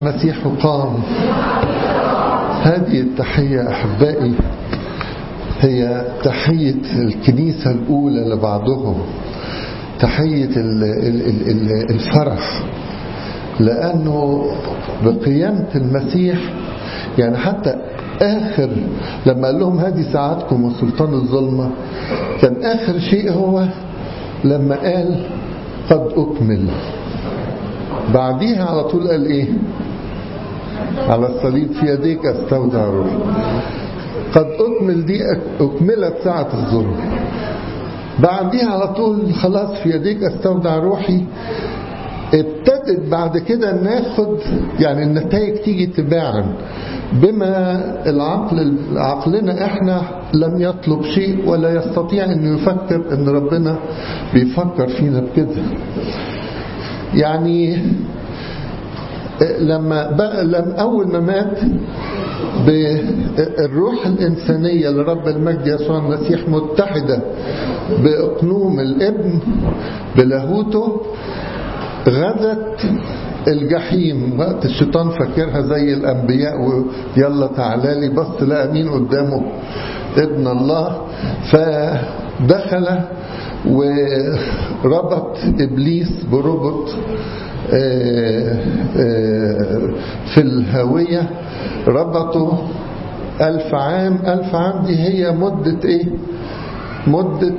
المسيح قام هذه التحية أحبائي هي تحية الكنيسة الأولى لبعضهم تحية الفرح لأنه بقيامة المسيح يعني حتى آخر لما قال لهم هذه ساعتكم وسلطان الظلمة كان آخر شيء هو لما قال قد أكمل بعديها على طول قال إيه على الصليب في يديك استودع روحي قد أكمل دي أكملت ساعة الظلم بعديها على طول خلاص في يديك استودع روحي ابتدت بعد كده ناخد يعني النتائج تيجي تباعا بما العقل عقلنا احنا لم يطلب شيء ولا يستطيع انه يفكر ان ربنا بيفكر فينا بكده يعني لما بقى لما اول ما مات بالروح الإنسانية لرب المجد يسوع المسيح متحدة بأقنوم الابن بلاهوته غزت الجحيم وقت الشيطان فاكرها زي الأنبياء ويلا تعالى لي بص لقى مين قدامه ابن الله فدخل وربط إبليس بربط في الهوية ربطوا ألف عام ألف عام دي هي مدة إيه مدة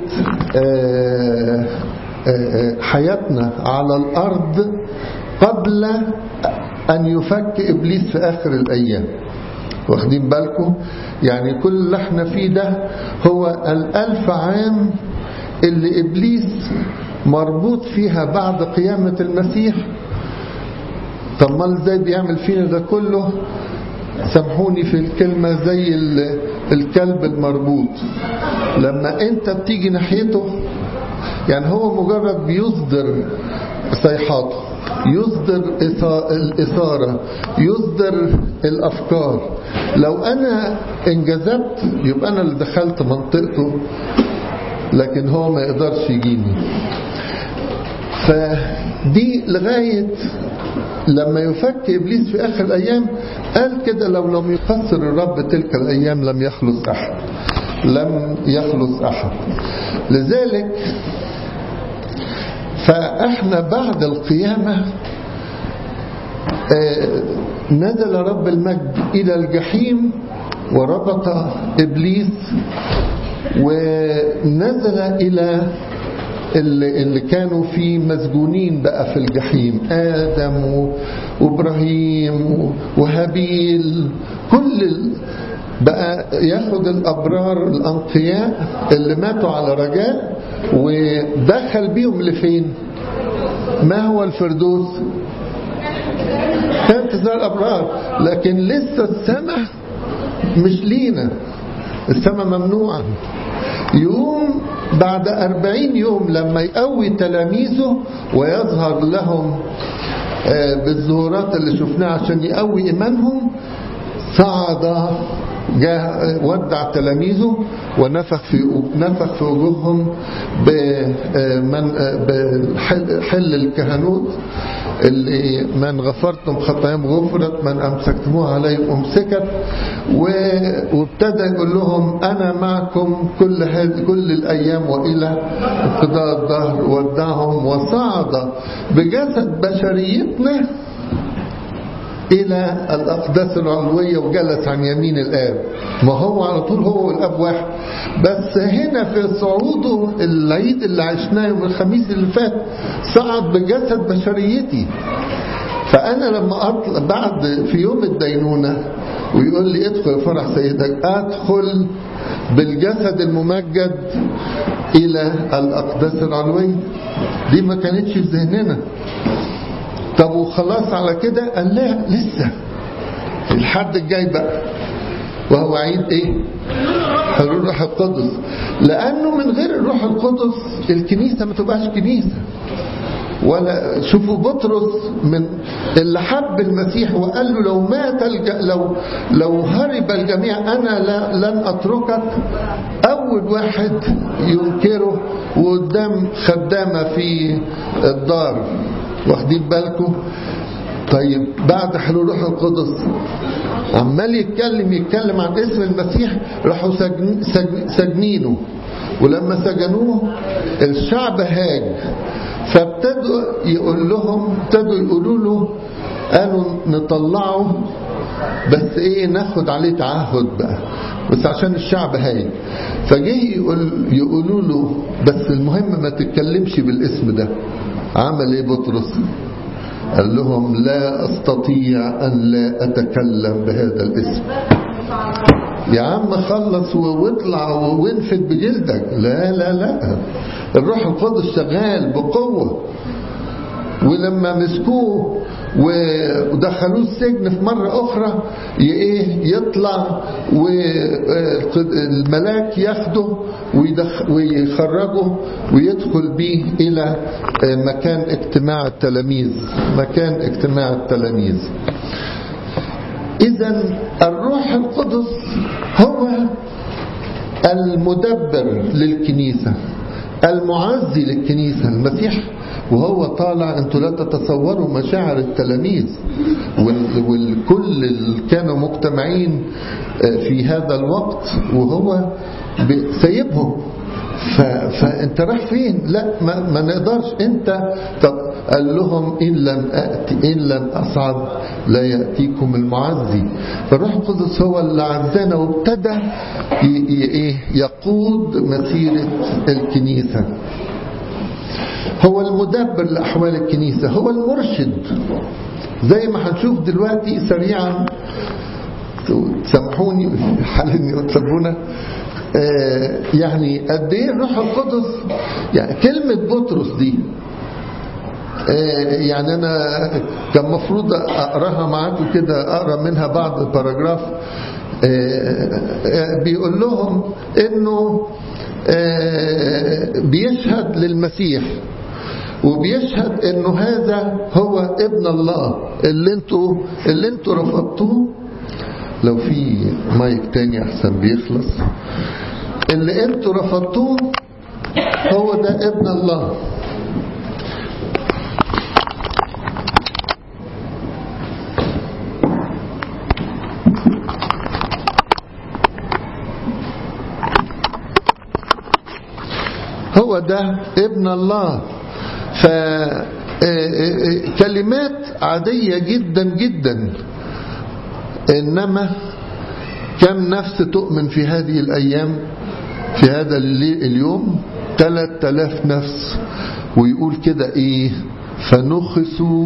حياتنا على الأرض قبل أن يفك إبليس في آخر الأيام واخدين بالكم يعني كل اللي احنا فيه ده هو الألف عام اللي إبليس مربوط فيها بعد قيامة المسيح طب ما ازاي بيعمل فينا ده كله سامحوني في الكلمة زي الكلب المربوط لما انت بتيجي ناحيته يعني هو مجرد بيصدر صيحاته يصدر الإثارة يصدر الأفكار لو أنا انجذبت يبقى أنا اللي دخلت منطقته لكن هو ما يقدرش يجيني فدي لغاية لما يفك إبليس في آخر الأيام قال كده لو لم يقصر الرب تلك الأيام لم يخلص أحد لم يخلص أحد لذلك فإحنا بعد القيامة نزل رب المجد إلى الجحيم وربط إبليس ونزل إلى اللي كانوا فيه مسجونين بقى في الجحيم آدم وإبراهيم وهابيل كل بقى ياخد الأبرار الأنقياء اللي ماتوا على رجاء ودخل بيهم لفين ما هو الفردوس كانت زي الأبرار لكن لسه السماء مش لينا السماء ممنوعة يوم بعد أربعين يوم لما يقوي تلاميذه ويظهر لهم بالظهورات اللي شفناها عشان يقوي إيمانهم صعد جاء ودع تلاميذه ونفخ في نفخ في وجوههم بمن بحل الكهنوت اللي من غفرتم خطاياهم غفرت من امسكتموها عليهم امسكت وابتدى يقول لهم انا معكم كل هذه كل الايام والى انقضاء الظهر ودعهم وصعد بجسد بشريتنا إلى الأقداس العلوية وجلس عن يمين الآب ما هو على طول هو والآب واحد بس هنا في صعوده العيد اللي عشناه يوم الخميس اللي فات صعد بجسد بشريتي فأنا لما أطلع بعد في يوم الدينونة ويقول لي ادخل فرح سيدك أدخل بالجسد الممجد إلى الأقداس العلوية دي ما كانتش في ذهننا طب وخلاص على كده قال لا لسه الحد الجاي بقى وهو عيد ايه حلول الروح القدس لانه من غير الروح القدس الكنيسه ما تبقاش كنيسه ولا شوفوا بطرس من اللي حب المسيح وقال له لو مات الج... لو لو هرب الجميع انا لا لن اتركك اول واحد ينكره وقدام خدامه في الدار واخدين بالكم طيب بعد حلول روح القدس عمال يتكلم يتكلم عن اسم المسيح راحوا سجن سجن سجنينه ولما سجنوه الشعب هاج فابتدوا يقول لهم ابتدوا يقولوا له قالوا نطلعه بس ايه ناخد عليه تعهد بقى بس عشان الشعب هاي فجه يقول يقولوا له بس المهم ما تتكلمش بالاسم ده عمل ايه بطرس قال لهم لا استطيع ان لا اتكلم بهذا الاسم يا عم خلص واطلع وانفد بجلدك لا لا لا الروح القدس شغال بقوه ولما مسكوه ودخلوه السجن في مرة أخرى ايه يطلع والملاك ياخده ويخرجه ويدخل به إلى مكان اجتماع التلاميذ مكان اجتماع التلاميذ إذا الروح القدس هو المدبر للكنيسة المعزي للكنيسة المسيح وهو طالع انتوا لا تتصوروا مشاعر التلاميذ والكل اللي كانوا مجتمعين في هذا الوقت وهو سايبهم فانت رايح فين لا ما, ما نقدرش انت طب قال لهم ان لم اتي ان لم اصعد لا ياتيكم المعزي فالروح القدس هو اللي عزانا وابتدى ايه يقود مسيره الكنيسه هو المدبر لأحوال الكنيسة هو المرشد زي ما هنشوف دلوقتي سريعا سامحوني حال اني وتسبونا آه يعني قد ايه الروح القدس يعني كلمة بطرس دي آه يعني انا كان المفروض اقراها معاكم كده اقرا منها بعض الباراجراف آه بيقول لهم انه بيشهد للمسيح وبيشهد انه هذا هو ابن الله اللي انتوا اللي انتوا رفضتوه لو في مايك تاني احسن بيخلص اللي انتوا رفضتوه هو ده ابن الله هو ده ابن الله فكلمات عادية جدا جدا إنما كم نفس تؤمن في هذه الأيام في هذا اليوم ثلاث آلاف نفس ويقول كده إيه فنخسوا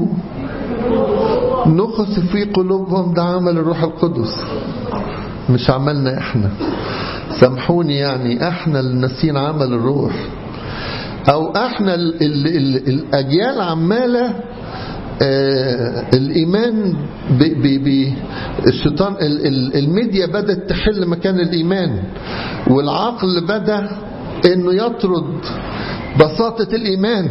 نخس في قلوبهم ده عمل الروح القدس مش عملنا احنا سامحوني يعني احنا اللي ناسين عمل الروح او احنا ال ال ال الاجيال عماله آه الايمان ب ب ب الشيطان ال ال الميديا بدات تحل مكان الايمان والعقل بدا انه يطرد بساطه الايمان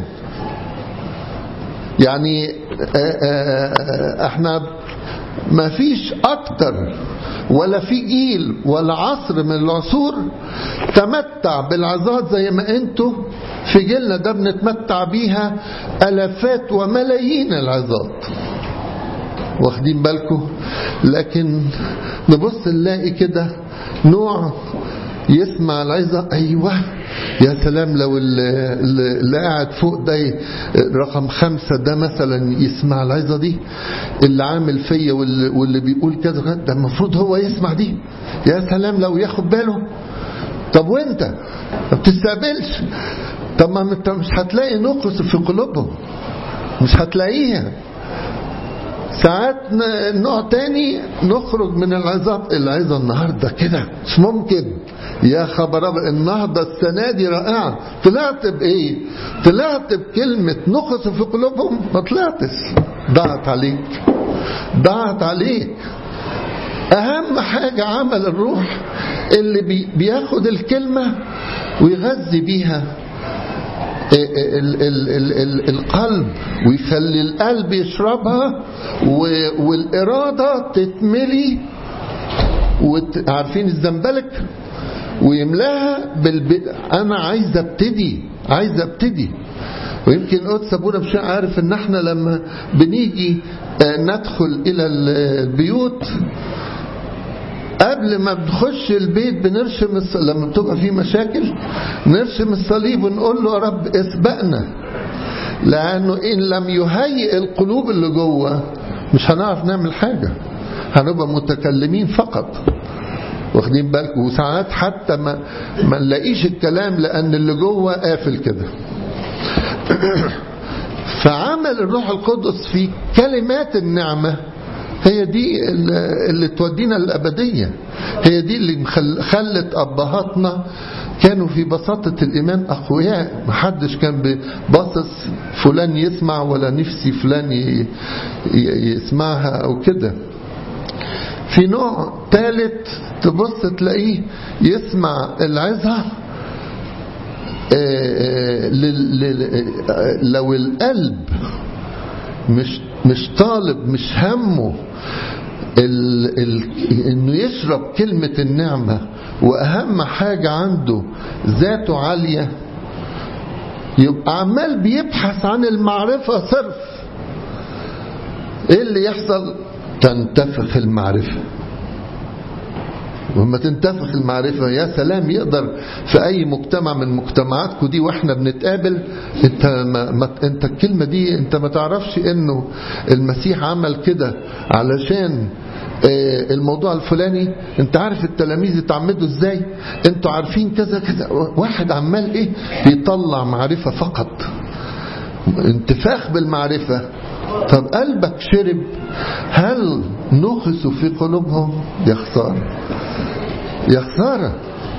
يعني آه آه احنا ما فيش اكتر ولا في جيل ولا عصر من العصور تمتع بالعظات زي ما انتوا في جيلنا ده بنتمتع بيها الافات وملايين العظات واخدين بالكم لكن نبص نلاقي كده نوع يسمع العظة أيوة يا سلام لو اللي قاعد فوق ده رقم خمسة ده مثلا يسمع العظة دي اللي عامل فيا واللي, واللي بيقول كذا ده المفروض هو يسمع دي يا سلام لو ياخد باله طب وانت ما بتستقبلش طب ما انت مش هتلاقي نقص في قلوبهم مش هتلاقيها ساعات نوع تاني نخرج من العظات العظة النهاردة كده مش ممكن يا خبر النهضة السنة دي رائعة طلعت بإيه طلعت بكلمة نقص في قلوبهم ما طلعتش ضاعت عليك ضاعت عليك أهم حاجة عمل الروح اللي بي بياخد الكلمة ويغذي بيها ال ال ال ال القلب ويخلي القلب يشربها والإرادة تتملي عارفين الزنبلك ويملاها بالب... أنا عايز ابتدي عايز ابتدي ويمكن قدس ابونا مش عارف ان احنا لما بنيجي ندخل الى البيوت قبل ما بنخش البيت بنرشم الص... لما بتبقى في مشاكل نرشم الصليب ونقول له يا رب اسبقنا لانه ان لم يهيئ القلوب اللي جوه مش هنعرف نعمل حاجه هنبقى متكلمين فقط واخدين بالكم وساعات حتى ما ما نلاقيش الكلام لان اللي جوه قافل كده فعمل الروح القدس في كلمات النعمه هي دي اللي تودينا للأبدية هي دي اللي خلت أبهاتنا كانوا في بساطة الإيمان أقوياء محدش كان باصص فلان يسمع ولا نفسي فلان يسمعها أو كده في نوع ثالث تبص تلاقيه يسمع العظة لو القلب مش مش طالب مش همه ال ال انه يشرب كلمة النعمة واهم حاجة عنده ذاته عالية يبقى عمال بيبحث عن المعرفة صرف ايه اللي يحصل تنتفخ المعرفة وما تنتفخ المعرفة يا سلام يقدر في أي مجتمع من مجتمعاتكم دي وإحنا بنتقابل أنت, ما ما أنت الكلمة دي أنت ما تعرفش إنه المسيح عمل كده علشان الموضوع الفلاني انت عارف التلاميذ اتعمدوا ازاي انتوا عارفين كذا كذا واحد عمال ايه بيطلع معرفة فقط انتفاخ بالمعرفة طب قلبك شرب هل نخسوا في قلوبهم يا خسارة يا خسارة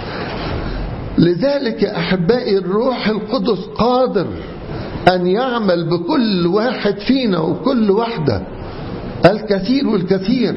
لذلك يا أحبائي الروح القدس قادر أن يعمل بكل واحد فينا وكل واحدة الكثير والكثير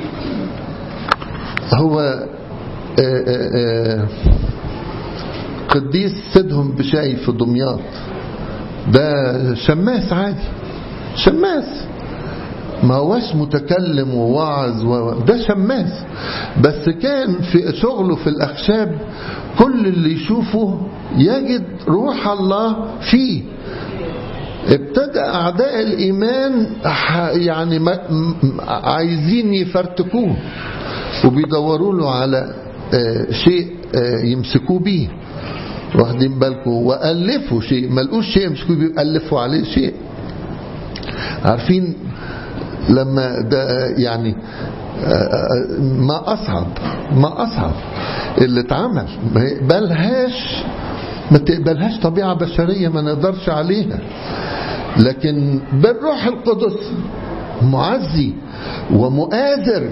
هو آآ آآ قديس سيدهم بشاي في دمياط ده شماس عادي شماس ما هوش متكلم وواعظ و... ده شماس بس كان في شغله في الأخشاب كل اللي يشوفه يجد روح الله فيه ابتدأ أعداء الإيمان يعني ما عايزين يفرتكوه وبيدوروا له على شيء يمسكوه بيه واخدين بالكم وألفوا شيء ما لقوش شيء يمسكوه بيه ألفوا عليه شيء عارفين لما ده يعني ما أصعب ما أصعب اللي اتعمل ما يقبلهاش ما تقبلهاش طبيعة بشرية ما نقدرش عليها لكن بالروح القدس معزي ومؤازر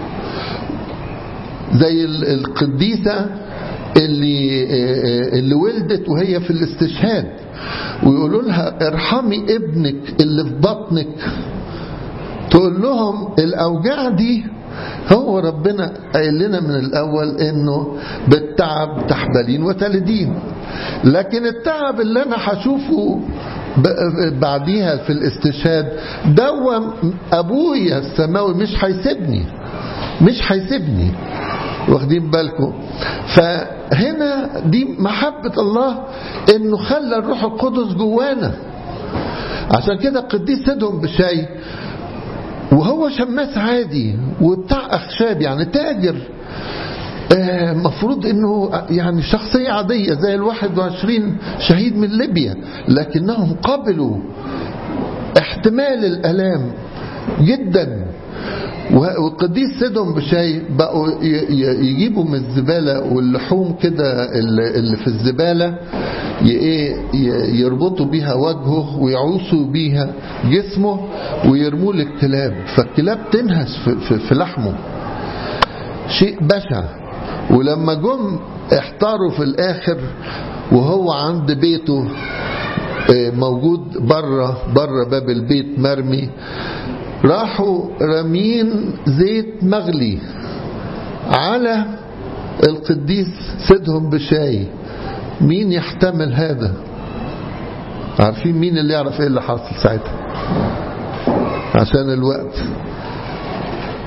زي القديسة اللي اللي ولدت وهي في الاستشهاد ويقولوا لها ارحمي ابنك اللي في بطنك تقول لهم الاوجاع دي هو ربنا قايل لنا من الاول انه بالتعب تحبلين وتلدين لكن التعب اللي انا هشوفه بعديها في الاستشهاد دوم ابويا السماوي مش هيسيبني مش هيسيبني واخدين بالكم فهنا دي محبة الله انه خلى الروح القدس جوانا عشان كده القديس سيدهم بشاي وهو شماس عادي وبتاع اخشاب يعني تاجر مفروض انه يعني شخصية عادية زي الواحد وعشرين شهيد من ليبيا لكنهم قبلوا احتمال الالام جدا والقديس سيدهم بشاي بقوا يجيبوا من الزبالة واللحوم كده اللي في الزبالة يربطوا بيها وجهه ويعوصوا بيها جسمه ويرموه للكلاب فالكلاب تنهش في لحمه شيء بشع ولما جم احتاروا في الاخر وهو عند بيته موجود بره بره باب البيت مرمي راحوا رامين زيت مغلي على القديس سيدهم بشاي مين يحتمل هذا عارفين مين اللي يعرف ايه اللي حصل ساعتها عشان الوقت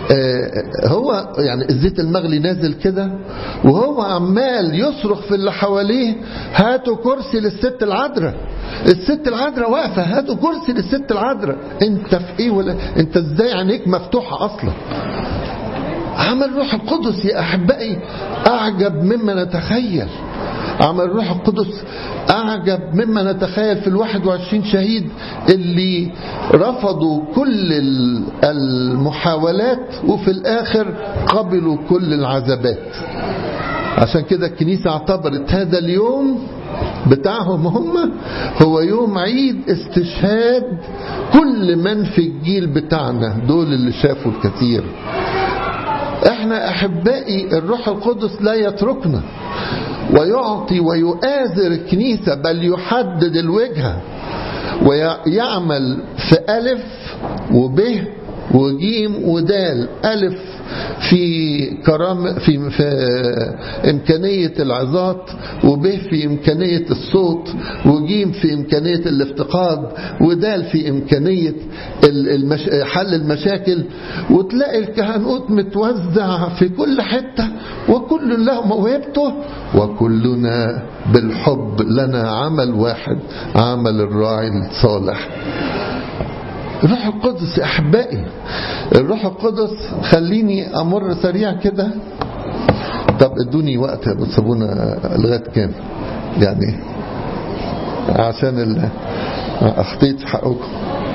هو يعني الزيت المغلي نازل كده وهو عمال يصرخ في اللي حواليه هاتوا كرسي للست العذراء الست العذراء واقفه هاتوا كرسي للست العذراء انت في ايه ولا انت ازاي عينيك مفتوحه اصلا عمل روح القدس يا احبائي اعجب مما نتخيل عمل الروح القدس أعجب مما نتخيل في الواحد وعشرين شهيد اللي رفضوا كل المحاولات وفي الآخر قبلوا كل العذابات عشان كده الكنيسة اعتبرت هذا اليوم بتاعهم هم هو يوم عيد استشهاد كل من في الجيل بتاعنا دول اللي شافوا الكثير احنا احبائي الروح القدس لا يتركنا ويعطي ويؤازر الكنيسة بل يحدد الوجهة ويعمل في ألف وب وجيم ودال ألف في كرام في, في إمكانية العظات وب في إمكانية الصوت وجيم في إمكانية الافتقاد ودال في إمكانية المش... حل المشاكل وتلاقي الكهنوت متوزع في كل حتة وكل له موهبته وكلنا بالحب لنا عمل واحد عمل الراعي الصالح الروح القدس يا احبائي الروح القدس خليني امر سريع كده طب ادوني وقت بتصابونا لغايه كام يعني عشان ال... اخطيت في حقكم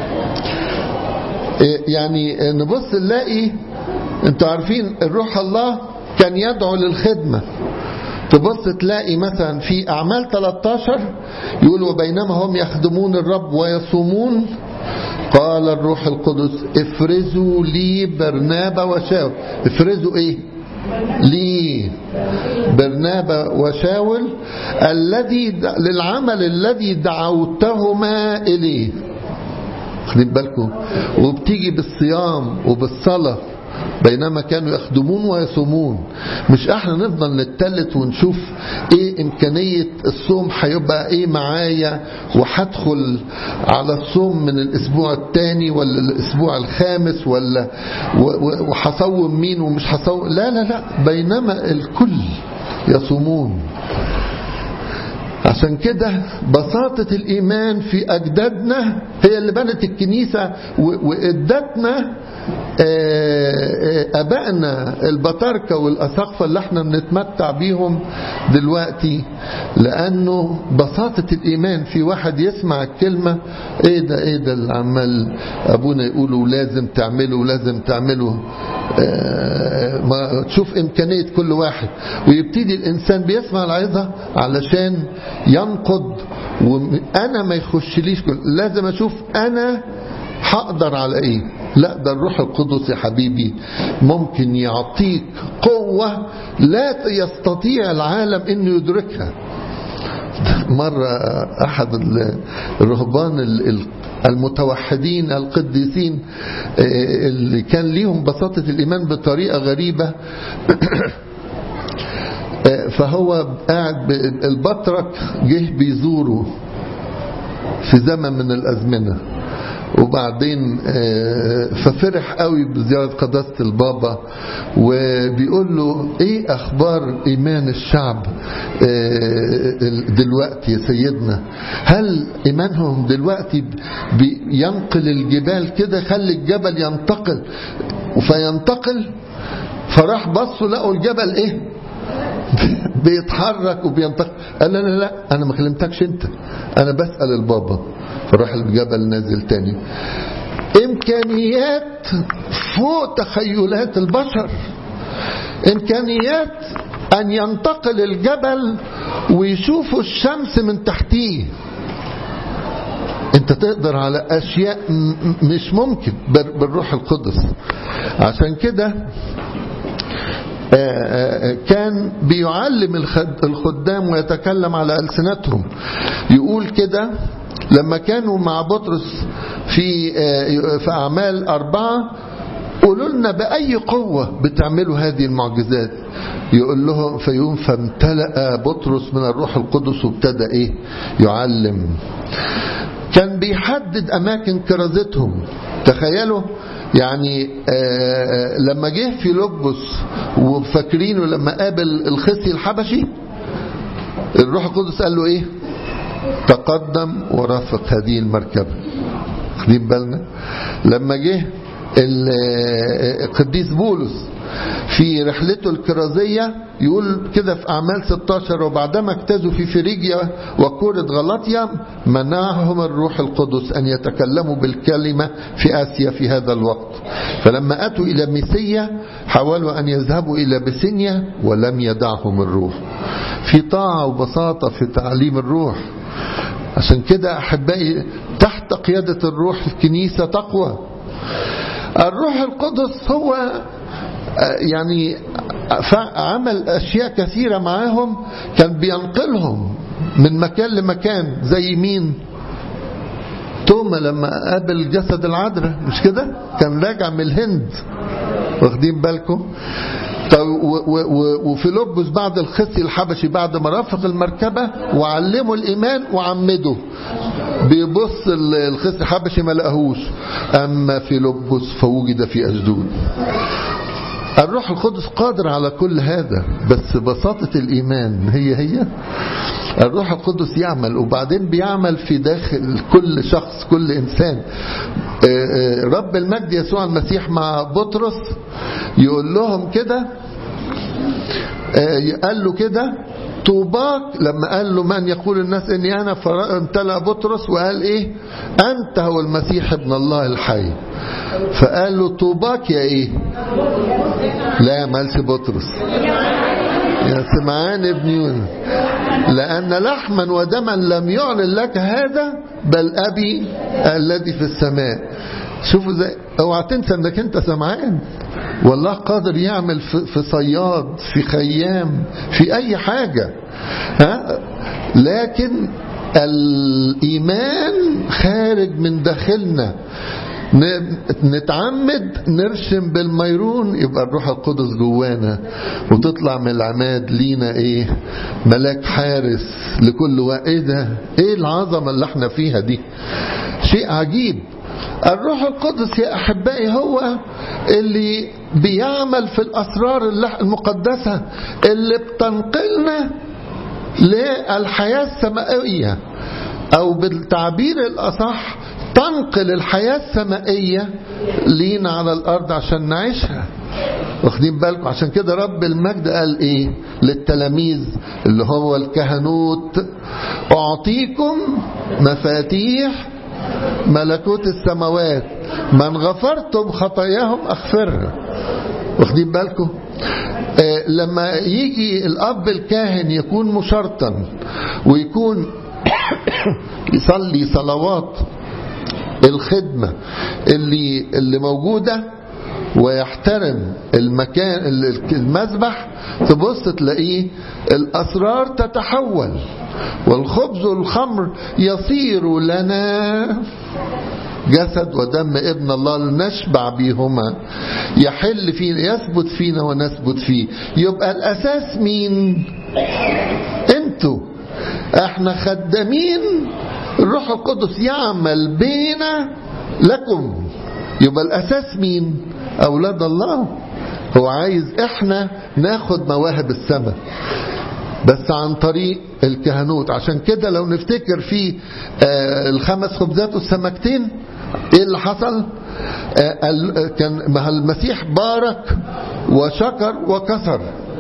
يعني نبص نلاقي انتوا عارفين الروح الله كان يدعو للخدمه تبص تلاقي مثلا في اعمال 13 يقول وبينما هم يخدمون الرب ويصومون قال الروح القدس افرزوا لي برنابا وشاول افرزوا ايه لي برنابا وشاول الذي للعمل الذي دعوتهما اليه خلين بالكم وبتيجي بالصيام وبالصلاه بينما كانوا يخدمون ويصومون مش احنا نفضل نتلت ونشوف ايه امكانية الصوم هيبقى ايه معايا وهدخل على الصوم من الاسبوع الثاني ولا الاسبوع الخامس ولا وهصوم مين ومش هصوم لا لا لا بينما الكل يصومون عشان كده بساطة الإيمان في أجدادنا هي اللي بنت الكنيسة وإدتنا أبائنا البطاركة والأساقفة اللي احنا بنتمتع بيهم دلوقتي لأنه بساطة الإيمان في واحد يسمع الكلمة إيه ده إيه ده اللي عمال أبونا يقولوا لازم تعمله لازم تعمله ما تشوف إمكانية كل واحد ويبتدي الإنسان بيسمع العظة علشان ينقض وأنا ما يخشليش لازم أشوف أنا هقدر على إيه لا ده الروح القدس يا حبيبي ممكن يعطيك قوة لا يستطيع العالم انه يدركها مرة احد الرهبان المتوحدين القديسين اللي كان ليهم بساطة الايمان بطريقة غريبة فهو قاعد البطرك جه بيزوره في زمن من الازمنه وبعدين ففرح قوي بزيارة قداسة البابا وبيقول له ايه اخبار ايمان الشعب دلوقتي يا سيدنا هل ايمانهم دلوقتي بينقل الجبال كده خلي الجبل ينتقل فينتقل فراح بصوا لقوا الجبل ايه بيتحرك وبينتقل قال لا لا لا انا ما كلمتكش انت انا بسأل البابا فراح الجبل نازل تاني امكانيات فوق تخيلات البشر امكانيات ان ينتقل الجبل ويشوفوا الشمس من تحتيه انت تقدر على اشياء مش ممكن بالروح القدس عشان كده كان بيعلم الخدام ويتكلم على ألسنتهم يقول كده لما كانوا مع بطرس في في أعمال أربعة قولوا لنا بأي قوة بتعملوا هذه المعجزات يقول لهم فيوم فامتلأ بطرس من الروح القدس وابتدى ايه يعلم كان بيحدد أماكن كرازتهم تخيلوا يعني آه لما جه في لبس وفاكرينه لما قابل الخصي الحبشي الروح القدس قال له ايه تقدم ورافق هذه المركبة خدين بالنا لما جه القديس بولس في رحلته الكرازية يقول كده في أعمال 16 وبعدما اجتازوا في فريجيا وكورة غلطيا منعهم الروح القدس أن يتكلموا بالكلمة في آسيا في هذا الوقت فلما أتوا إلى ميسيا حاولوا أن يذهبوا إلى بسنيا ولم يدعهم الروح في طاعة وبساطة في تعليم الروح عشان كده أحبائي تحت قيادة الروح الكنيسة تقوى الروح القدس هو يعني عمل أشياء كثيرة معاهم كان بينقلهم من مكان لمكان زي مين توما لما قابل جسد العذراء مش كده كان راجع من الهند واخدين بالكم وفيلبس بعد الخصي الحبشي بعد ما رافق المركبة وعلمه الإيمان وعمده بيبص الخصي الحبشي ما لقاهوش أما فيلبس فوجد في أجدود الروح القدس قادر على كل هذا بس بساطة الإيمان هي هي الروح القدس يعمل وبعدين بيعمل في داخل كل شخص كل إنسان رب المجد يسوع المسيح مع بطرس يقول لهم كده قال له كده طوباك لما قال له من يقول الناس اني انا فامتلأ بطرس وقال ايه انت هو المسيح ابن الله الحي فقال له طوباك يا ايه لا مالش بطرس يا سمعان ابن يونس لأن لحما ودما لم يعلن لك هذا بل أبي الذي في السماء شوفوا زي اوعى تنسى انك انت سمعان والله قادر يعمل في صياد في خيام في اي حاجة ها لكن الايمان خارج من داخلنا نتعمد نرشم بالميرون يبقى الروح القدس جوانا وتطلع من العماد لينا ايه ملاك حارس لكل واحد ايه ده ايه العظمه اللي احنا فيها دي شيء عجيب الروح القدس يا احبائي هو اللي بيعمل في الاسرار المقدسه اللي بتنقلنا للحياه السمائيه او بالتعبير الاصح تنقل الحياة السمائية لينا على الأرض عشان نعيشها واخدين بالكم عشان كده رب المجد قال ايه للتلاميذ اللي هو الكهنوت اعطيكم مفاتيح ملكوت السماوات من غفرتم خطاياهم اغفرها واخدين بالكم آه لما يجي الاب الكاهن يكون مشرطا ويكون يصلي صلوات الخدمة اللي اللي موجودة ويحترم المكان المذبح تبص تلاقيه الأسرار تتحول والخبز والخمر يصير لنا جسد ودم ابن الله لنشبع بيهما يحل فينا يثبت فينا ونثبت فيه يبقى الأساس مين انتوا احنا خدامين الروح القدس يعمل بينا لكم يبقى الأساس مين أولاد الله هو عايز احنا ناخد مواهب السماء بس عن طريق الكهنوت عشان كده لو نفتكر في آه الخمس خبزات والسمكتين ايه اللي حصل آه كان ما المسيح بارك وشكر وكسر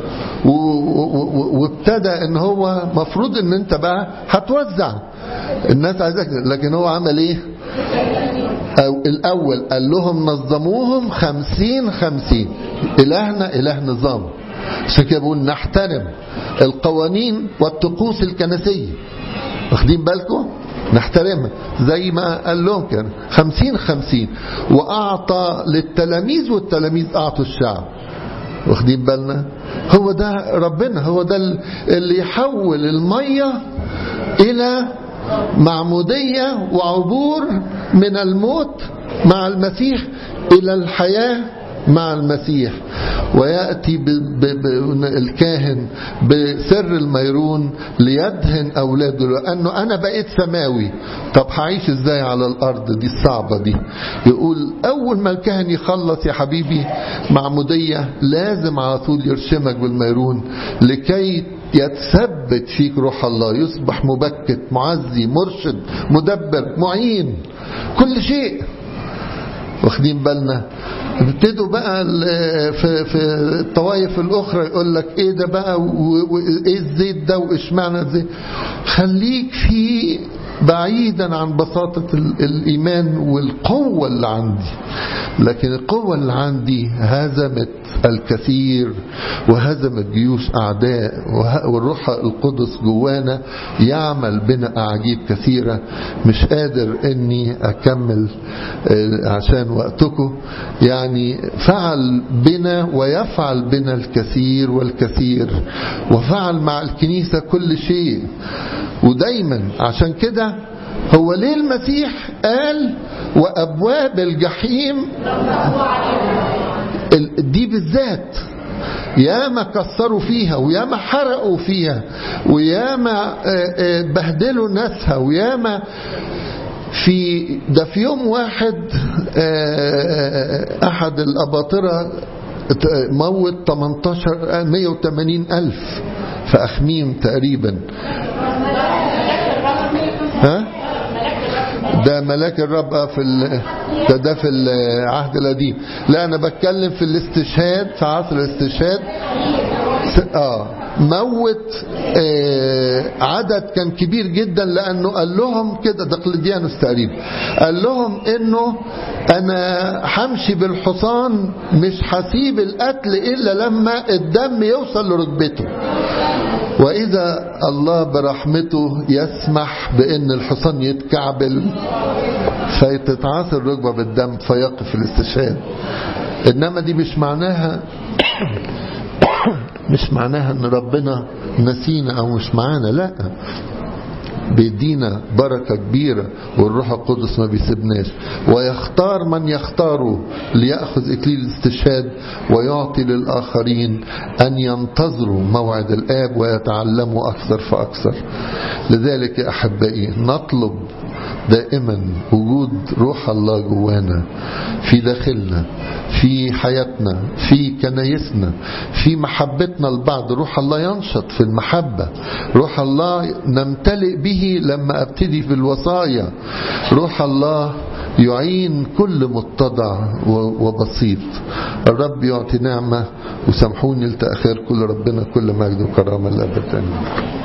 وابتدى ان هو مفروض ان انت بقى هتوزع الناس عايزك لكن هو عمل ايه أو الاول قال لهم نظموهم خمسين خمسين الهنا اله نظام عشان كده بقول نحترم القوانين والطقوس الكنسية واخدين بالكم نحترمها زي ما قال لهم كان خمسين خمسين وأعطى للتلاميذ والتلاميذ أعطوا الشعب واخدين بالنا هو ده ربنا هو ده اللي يحول المية إلى معمودية وعبور من الموت مع المسيح إلى الحياة مع المسيح ويأتي ب ب ب الكاهن بسر الميرون ليدهن أولاده لأنه أنا بقيت سماوي طب هعيش إزاي على الأرض دي الصعبة دي يقول أول ما الكاهن يخلص يا حبيبي معمودية لازم على طول يرشمك بالميرون لكي يتثبت فيك روح الله يصبح مبكت معزي مرشد مدبر معين كل شيء واخدين بالنا ابتدوا بقى في في الطوائف الاخرى يقول لك ايه ده بقى وايه الزيت ده واشمعنى الزيت خليك في بعيدا عن بساطة الإيمان والقوة اللي عندي لكن القوة اللي عندي هزمت الكثير وهزمت جيوش أعداء والروح القدس جوانا يعمل بنا أعاجيب كثيرة مش قادر أني أكمل عشان وقتكم يعني فعل بنا ويفعل بنا الكثير والكثير وفعل مع الكنيسة كل شيء ودايما عشان كده هو ليه المسيح قال وأبواب الجحيم دي بالذات ياما كسروا فيها وياما حرقوا فيها وياما بهدلوا ناسها وياما في ده في يوم واحد أحد الأباطرة موت 18 180 ألف في أخميم تقريبا ها ده ملاك الرب في ال... ده ده في العهد القديم لا انا بتكلم في الاستشهاد في عصر الاستشهاد اه موت آه عدد كان كبير جدا لانه قال لهم كده دقلديانوس تقريبا قال لهم انه انا همشي بالحصان مش هسيب القتل الا لما الدم يوصل لركبته وإذا الله برحمته يسمح بأن الحصان يتكعبل فيتتعاصر الركبة بالدم فيقف الاستشهاد إنما دي مش معناها مش معناها ان ربنا نسينا او مش معانا لا بيدينا بركة كبيرة والروح القدس ما بيسيبناش ويختار من يختاره ليأخذ إكليل الاستشهاد ويعطي للآخرين أن ينتظروا موعد الآب ويتعلموا أكثر فأكثر لذلك يا أحبائي نطلب دائما وجود روح الله جوانا في داخلنا في حياتنا في كنايسنا في محبتنا لبعض روح الله ينشط في المحبة روح الله نمتلئ به لما ابتدي في الوصايا روح الله يعين كل متضع وبسيط الرب يعطي نعمة وسامحوني لتأخير كل ربنا كل مجد وكرامة لأبد آمين